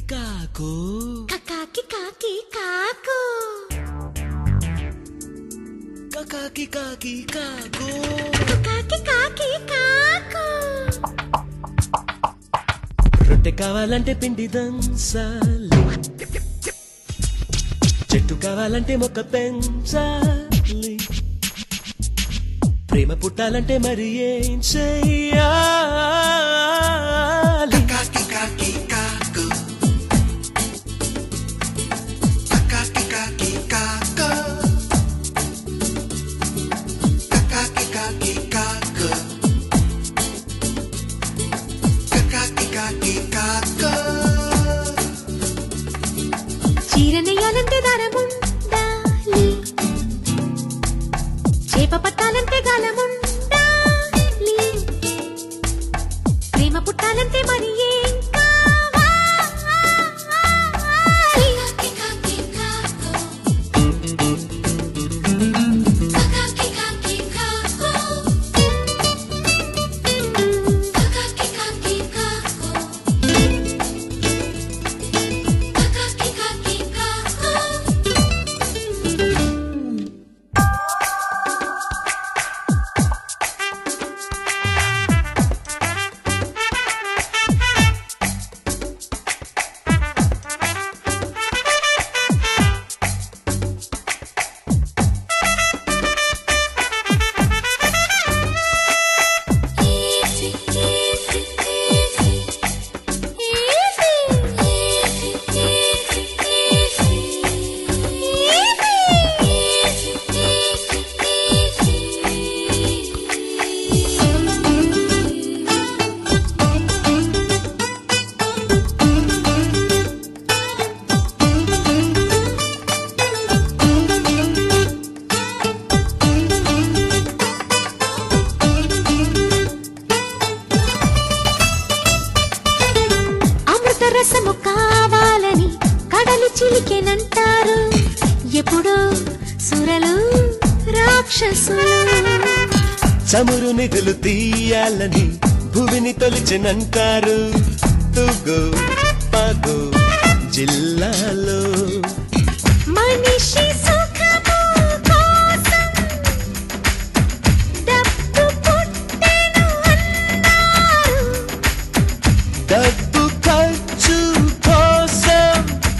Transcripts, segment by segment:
కాకు కకాకి కాకి కాకు కకాకి కాకి కాకు కకాకి కాకి కాకు రొట్టె కావాలంటే పిండి దంచాలి చెట్టు కావాలంటే మొక్క పెంచాలి ప్రేమ పుట్టాలంటే మరి ఏం చెయ్యాలి Kaki kaki kaku. Kaki kaki kaku. Kaki kaki kaku. Kaki kaki kaku. చీర నెయ్యాలంటే దారముండాలి చేప పట్టాలంటే గాలముండాలి ప్రేమ పుట్టాలంటే మరి ఏం కావాలి? అమృత రసము కావాలని కడలి చిలికెనంటారు ఎప్పుడో సురలు రాక్షసులు చమురు నిధులు తీయాలని భూమిని తొలిచినంటారు తుగు పగు జిల్లాలో మనిషి సుఖము కోసం డబ్బు పుట్టెను అన్నారు డబ్బు ఖర్చు కోసం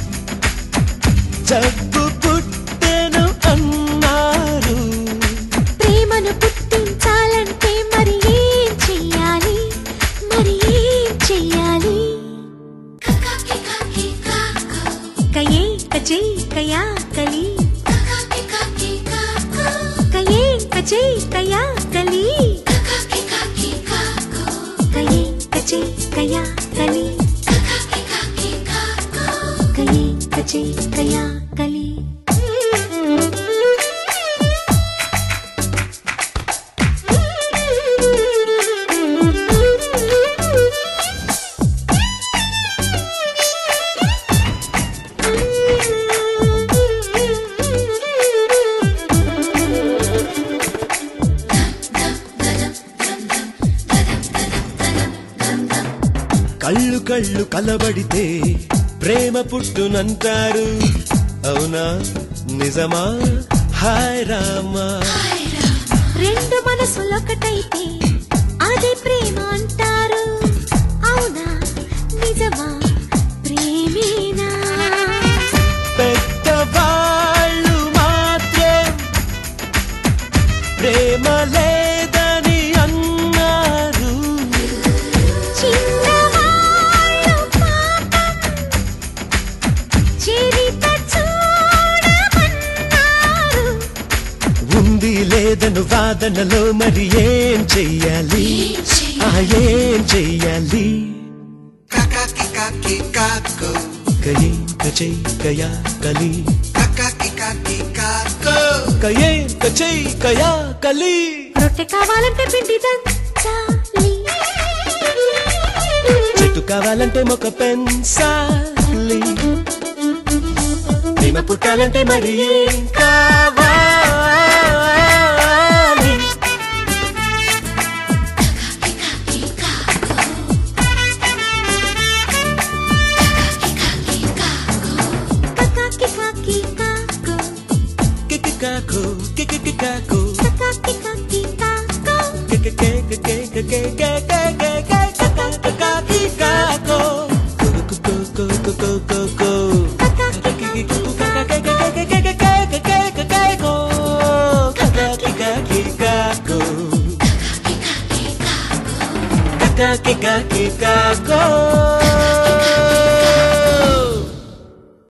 జబ్బు పుట్టెను అన్నారు ప్రేమను పుట్టించాలంటే మరి ఏం చెయ్యాలి మరి ఏం చెయ్యాలి కయే కచే కయా కలి కయే కచే కయా కలి కయే కచే కయా కలి కయే కచే కయా కలి కళ్ళు కళ్ళు కలబడితే ప్రేమ పుట్టునంటారు అవునా నిజమా హాయ్ రామా రెండు మనసులొకటైతే అదే ప్రేమ అంటారు అవునా నిజమా ప్రేమేనా పెద్దవాళ్ళు మాత్రం ప్రేమ లేదని అన్నారు చిన్నవాళ్ళు పాపం చరిత చూడమన్నారు ఉంది లేదను వాదనలో మరి ఏం చెయ్యాలి ఆ ఏం చెయ్యాలి Kaki kaki kaku. కయే కచై కయా కలి Kaki kaki kaku. కయే కచై కయా కలి రొట్టె కావాలంటే పిండి దంచాలి చెట్టు కావాలంటే మొక్క పెంచాలి ప్రేమ పుట్టాలంటే మరి ఏం కావాలి కికాకు కికా కికా కికాకు